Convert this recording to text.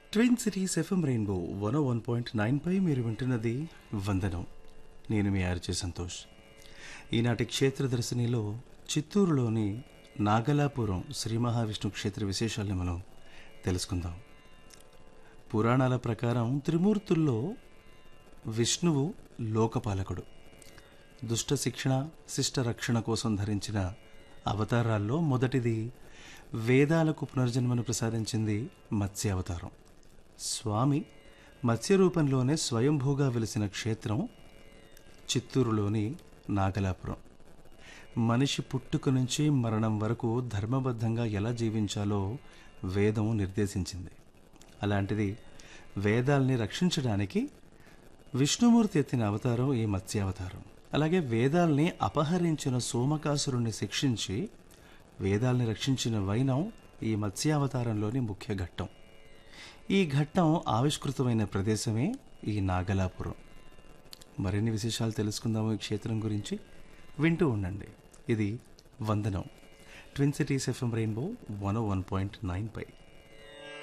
twin cities FM rainbow one one point nine పై మీరు వింటున్నది వందనం నేను మీ ఆర్జే సంతోష్ ఈనాటి క్షేత్ర దర్శనిలో చిత్తూరులోని నాగలాపురం శ్రీ మహావిష్ణు క్షేత్ర విశేషాలను మనం తెలుసుకుందాం పురాణాల ప్రకారం త్రిమూర్తుల్లో విష్ణువు లోకపాలకుడు దుష్ట శిక్షణ శిష్ట రక్షణ కోసం ధరించిన అవతారాల్లో మొదటిది వేదాలకు పునర్జన్మను ప్రసాదించింది మత్స్య అవతారం స్వామి మత్స్య రూపంలోనే స్వయంభూగా వెలిసిన క్షేత్రం చిత్తూరులోని నాగలాపురం మనిషి పుట్టుక నుంచి మరణం వరకు ధర్మబద్ధంగా ఎలా జీవించాలో వేదం నిర్దేశించింది అలాంటిది వేదాల్ని రక్షించడానికి విష్ణుమూర్తి ఎత్తిన అవతారం ఈ మత్స్యావతారం అలాగే వేదాల్ని అపహరించిన సోమకాసురుణ్ణి శిక్షించి వేదాల్ని రక్షించిన వైనం ఈ మత్స్యావతారంలోని ముఖ్య ఘట్టం ఈ ఘట్టం ఆవిష్కృతమైన ప్రదేశమే ఈ నాగలాపురం మరిన్ని విశేషాలు తెలుసుకుందాము ఈ క్షేత్రం గురించి వింటూ ఉండండి ఇది వందనం twin cities FM rainbow one one point nine పై